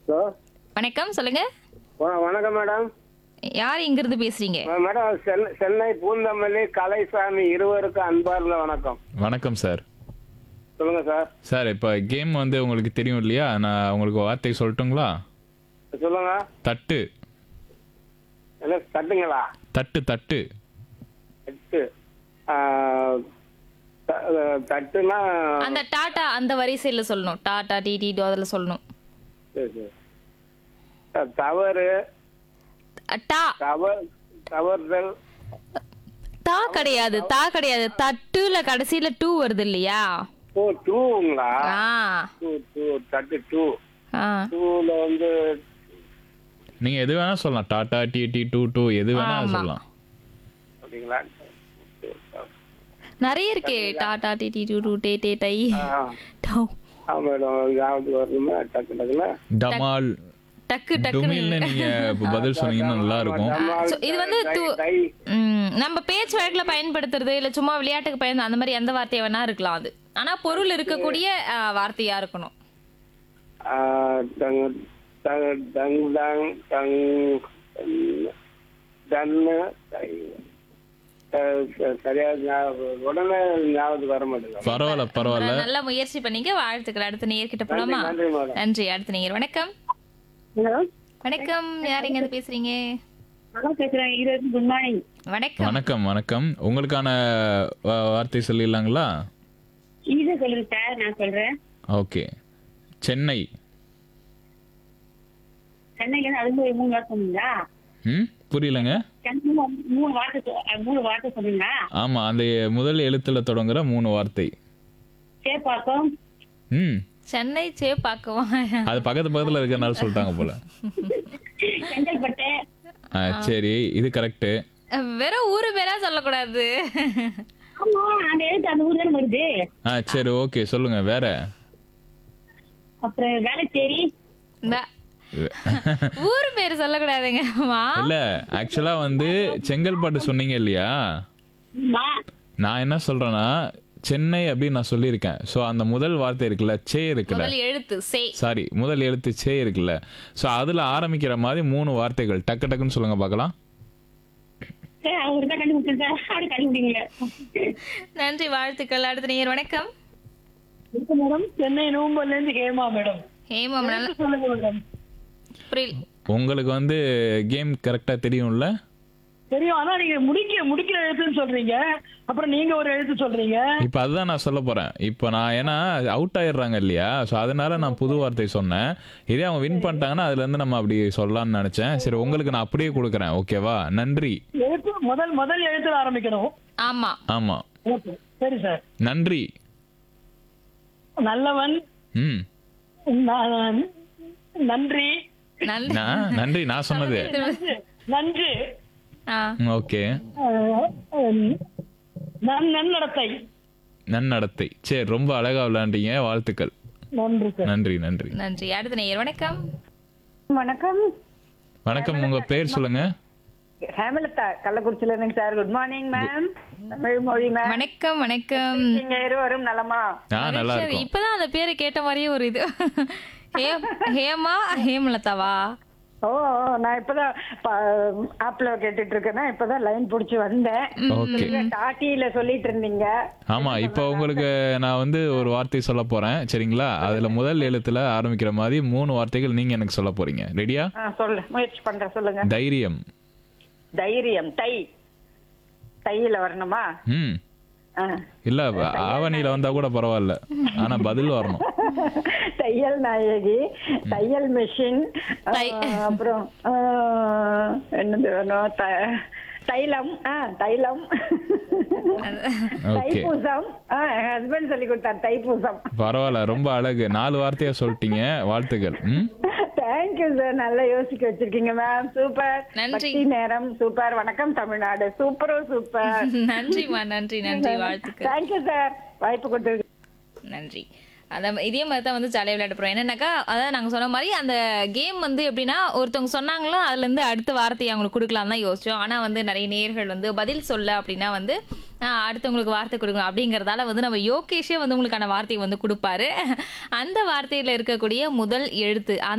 Hello வணக்கம் சொல்லுங்க வ- வணக்கம் மேடம் யார் இங்கிருந்து பேசுறீங்க அஹ் மேடம் சென்னை சென்னை பூந்தமல்லி கலைசாமி இருவருக்கும் அன்பார்ந்த வணக்கம் வணக்கம் சார் சொல்லுங்க சார் சார் இப்போ கேம் வந்து உங்களுக்கு தெரியும் இல்லையா நான் உங்களுக்கு வார்த்தை சொல்லட்டுங்களா சொல்லுங்க தட்டு என்ன தட்டுங்களா தட்டு தட்டு தட்டு அஹ், த- அஹ், தட்டுனா அந்த டாடா அந்த வரிசையில சொல்லணும் டாடா டிடி அதுல சொல்லணும் சரி, சரி. த- தவறு அ, டா தவறு தவறுதல் தா கிடையாது தா கிடையாது தட்டுல கடைசியில டூ வருது இல்லையா ஓ டூங்களா ஆ டூ டூ தட்டு டூ ஆ டூல வந்து நீங்க எது வேணா சொல்லலாம் டாடா டிடி டூ டூ எது வேணா ஆமா. சொல்லலாம் அப்படிங்களா நிறைய இருக்கே டாடா டிடி டூ டூ டே டே டை ஆ டௌ. ஆ மேடம் ஞாபகத்துக்கு வரணுமா டக்கு டக்குன்னு டமால் டக்கு டக்கு டுமில்னு நீங்க இப்ப பதில் சொன்னீங்கன்னா நல்லா இருக்கும் So, இது வந்து து- கை ம், நம்ம பேச்சு வழக்குல பயன்படுத்துறது இல்ல சும்மா விளையாட்டுக்கு பயன் அந்த மாதிரி எந்த வார்த்தையை வேணா இருக்கலாம் அது ஆனா பொருள் இருக்கக்கூடிய ஆ, வார்த்தையா இருக்கணும் ஆ, டங் டங் டங் டங் டங் டன்னு டை. அஹ் ச- சரியா ஞாபகம் உடனே ஞாபகத்துக்கு வர மாட்டேங்குது பரவாயில்ல பரவாயில்ல நல்ல முயற்சி பண்ணீங்க வாழ்த்துக்கள் அடுத்த நேயர்கிட்ட போலாமா நன்றி மேடம் நன்றி அடுத்த நேயர் வணக்கம் ஹலோ வணக்கம் யார் எங்க இருந்து பேசுறீங்க நான் பேசுறேன் ஈரோடு குட் மார்னிங் வணக்கம் வணக்கம் வணக்கம் உங்களுக்கான வா- வார்த்தை சொல்லிடலாங்களா ஈஸியா சொல்லுங்க சார் நான் சொல்றேன் ஓகே சென்னை சென்னைக்கு வந்து அதுக்கு ஒரு மூணு வார்த்தை சொன்னீங்களா ம் புரியலங்க சென்னை மூணு- மூணு வார்த்தை சொ- அஹ் மூணு வார்த்தை சொன்னீங்களா ஆமா அந்த முதல் எழுத்துல தொடங்குற மூணு வார்த்தை சேப்பாக்கம் ம் சென்னை சேப்பாக்குவா அது பக்கத்து பக்கத்துல இருக்கிறனால சொல்லிட்டாங்க போல செங்கல்பட்டு ஆ, சரி இது கரெக்ட் வெறும் ஊரு பேரா சொல்லக்கூடாது ஆமா அந்த எழுத்து அந்த ஊர் தானே வருது ஆ சரி ஓகே சொல்லுங்க வேற அப்புறம் வேலைச்சேரி இந்த ஊரு பேர் சொல்லக்கூடாதுங்க அம்மா இல்ல ஆக்சுவலா வந்து செங்கல்பட்டு சொன்னீங்க இல்லையா ஆமா. நான் என்ன சொல்றேன்னா சென்னை அப்படின்னு நான் சொல்லியிருக்கேன் ஸோ அந்த முதல் வார்த்தை இருக்குல்ல சே இருக்குல்ல முதல் எழுத்து சே சாரி முதல் எழுத்து சே இருக்குல்ல ஸோ அதுல ஆரம்பிக்கிற மாதிரி மூணு வார்த்தைகள் டக்கு டக்குன்னு சொல்லுங்க பார்க்கலாம் சார் அவரு தான் கண்டுபிடிச்சேன் சார் அப்படி கண்டுபிடிங்க நன்றி வாழ்த்துக்கள் அடுத்த நேயர் வணக்கம் மேடம் சென்னை நூம்பல்ல இருந்து ஹேமா மேடம் ஹேமம் நல்ல சொல்லுங்க மேடம் புரியல உங்களுக்கு வந்து கேம் கரெக்டா தெரியும்ல தெரியும் ஆனா நீங்க முடிக்க முடிக்கிற எழுத்துன்னு சொல்றீங்க அப்புறம் நீங்க ஒரு எழுத்து சொல்றீங்க இப்போ அதுதான் நான் சொல்ல போறேன் இப்போ நான் ஏன்னா அவுட் ஆயிடுறாங்க இல்லையா ஸோ அதனால நான் புது வார்த்தை சொன்னேன் இதே அவங்க வின் பண்ணிட்டாங்கன்னா அதுல இருந்து நம்ம அப்படி சொல்லலாம்னு நினைச்சேன் சரி உங்களுக்கு நான் அப்படியே கொடுக்குறேன் ஓகேவா நன்றி எழுத்து முதல் முதல் எழுத்துல ஆரம்பிக்கணும் ஆமா ஆமா ஓகே சரி சார் நன்றி நல்லவன் ம் ந- நன்றி நல்ல நான் நன்றி நான் சொன்னது நன்று ஆ, ஓகே அஹ், உம், நன் நன்னடத்தை நன்னடத்தை சரி ரொம்ப அழகா விளையாண்டீங்க வாழ்த்துக்கள் நன்றி சார் நன்றி நன்றி நன்றி அடுத்த நேயர் வணக்கம் வணக்கம் வணக்கம் உங்க பேர் சொல்லுங்க ஹேமலதா கள்ளக்குறிச்சியில இருந்துங்க sir good morning ma'am Tamil மொழி மேம் வணக்கம் வணக்கம் நீங்க இருவரும் நலமா ஆ நல்லா சரி, இருக்கும் இப்பதான் அந்த பேரை கேட்ட மாதிரியே ஒரு இது ஹே- ஹேமா ஹேமலதாவா ஓ ஓ, நான் இப்பதான் ஆப்ல கேட்டுட்டு இருக்கேன்னா இப்பதான் லைன் புடிச்சு வந்தேன் ஓகே நீங்க டாட்டியில சொல்லிட்டு இருந்தீங்க ஆமா இப்போ உங்களுக்கு நான் வந்து ஒரு வார்த்தை சொல்ல போறேன் சரிங்களா அதுல முதல் எழுத்துல ஆரம்பிக்கிற மாதிரி மூணு வார்த்தைகள் நீங்க எனக்கு சொல்ல போறீங்க ரெடியா ஆ, சொல்லு முயற்சி பண்றேன் சொல்லுங்க தைரியம் தைரியம் தை தையில வரணுமா ம் ஆ. இல்ல ஆவணியில வந்தா கூட பரவாயில்ல ஆனா பதில் வரணும் தையல் நாயகி தையல் மிஷின் தை- அப்புறம் ஆ, என்னது வேணும் த- தைலம் ஆ தைலம் ஓகே தைப்பூசம் ஆ என் ஹஸ்பண்ட் சொல்லி கொடுத்தார் தைப்பூசம் பரவாயில்ல ரொம்ப அழகு நாலு வார்த்தையா சொல்லிட்டீங்க வாழ்த்துக்கள் ம் தேங்க்யூ சார் நல்லா யோசிக்க வச்சிருக்கீங்க மேம் சூப்பர் நன்றி. பக்தி நேரம் சூப்பர் வணக்கம் தமிழ்நாடு சூப்பரோ சூப்பர் நன்றிமா நன்றி நன்றி வாழ்த்துக்கள் தேங்க்யூ சார் வாய்ப்பு கொடுத்தது நன்றி அந்த இதே மாதிரி தான் வந்து ஜாலியாக விளையாட போகிறோம் என்னன்னாக்கா அதான் நாங்கள் சொன்ன மாதிரி அந்த கேம் வந்து எப்படின்னா ஒருத்தவங்க சொன்னாங்களோ அதுலேருந்து அடுத்த வார்த்தையை அவங்களுக்கு கொடுக்கலாம் தான் யோசிச்சோம் ஆனால் வந்து நிறைய நேர்கள் வந்து பதில் சொல்ல அப்படின்னா வந்து ஆஹ், அடுத்தவங்களுக்கு வார்த்தை கொடுக்கணும் அப்படிங்கிறதால வந்து நம்ம யோகேஷே வந்து உங்களுக்கான வார்த்தையை வந்து கொடுப்பாரு அந்த வார்த்தையில் இருக்கக்கூடிய முதல் எழுத்து அந்த